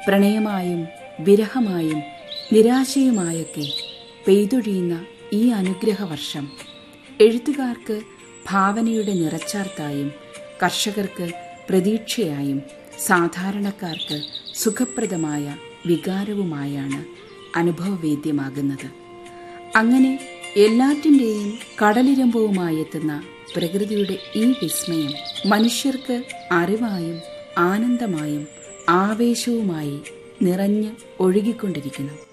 പ്രണയമായും വിരഹമായും നിരാശയുമായൊക്കെ പെയ്തൊഴിയുന്ന ഈ അനുഗ്രഹ വർഷം എഴുത്തുകാർക്ക് ഭാവനയുടെ നിറച്ചാർത്തായും കർഷകർക്ക് പ്രതീക്ഷയായും സാധാരണക്കാർക്ക് സുഖപ്രദമായ വികാരവുമായാണ് അനുഭവവേദ്യമാകുന്നത് അങ്ങനെ എല്ലാറ്റിൻ്റെയും കടലിരമ്പവുമായെത്തുന്ന പ്രകൃതിയുടെ ഈ വിസ്മയം മനുഷ്യർക്ക് അറിവായും ആനന്ദമായും ആവേശവുമായി നിറഞ്ഞ് ഒഴുകിക്കൊണ്ടിരിക്കുന്നു